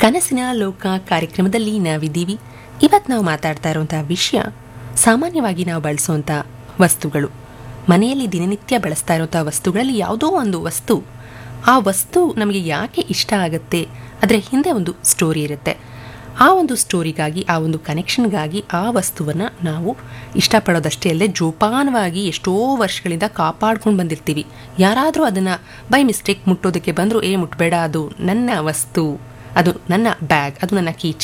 ಕನಸಿನ ಲೋಕ ಕಾರ್ಯಕ್ರಮದಲ್ಲಿ ನಾವಿದ್ದೀವಿ ಇವತ್ತು ನಾವು ಮಾತಾಡ್ತಾ ಇರುವಂತಹ ವಿಷಯ ಸಾಮಾನ್ಯವಾಗಿ ನಾವು ಬಳಸುವಂಥ ವಸ್ತುಗಳು ಮನೆಯಲ್ಲಿ ದಿನನಿತ್ಯ ಬಳಸ್ತಾ ಇರುವಂಥ ವಸ್ತುಗಳಲ್ಲಿ ಯಾವುದೋ ಒಂದು ವಸ್ತು ಆ ವಸ್ತು ನಮಗೆ ಯಾಕೆ ಇಷ್ಟ ಆಗುತ್ತೆ ಅದರ ಹಿಂದೆ ಒಂದು ಸ್ಟೋರಿ ಇರುತ್ತೆ ಆ ಒಂದು ಸ್ಟೋರಿಗಾಗಿ ಆ ಒಂದು ಕನೆಕ್ಷನ್ಗಾಗಿ ಆ ವಸ್ತುವನ್ನು ನಾವು ಇಷ್ಟಪಡೋದಷ್ಟೇ ಅಲ್ಲದೆ ಜೋಪಾನವಾಗಿ ಎಷ್ಟೋ ವರ್ಷಗಳಿಂದ ಕಾಪಾಡ್ಕೊಂಡು ಬಂದಿರ್ತೀವಿ ಯಾರಾದರೂ ಅದನ್ನು ಬೈ ಮಿಸ್ಟೇಕ್ ಮುಟ್ಟೋದಕ್ಕೆ ಬಂದರೂ ಏ ಮುಟ್ಬೇಡ ಅದು ನನ್ನ ವಸ್ತು ಅದು ನನ್ನ ಬ್ಯಾಗ್ ಅದು ನನ್ನ ಕೀ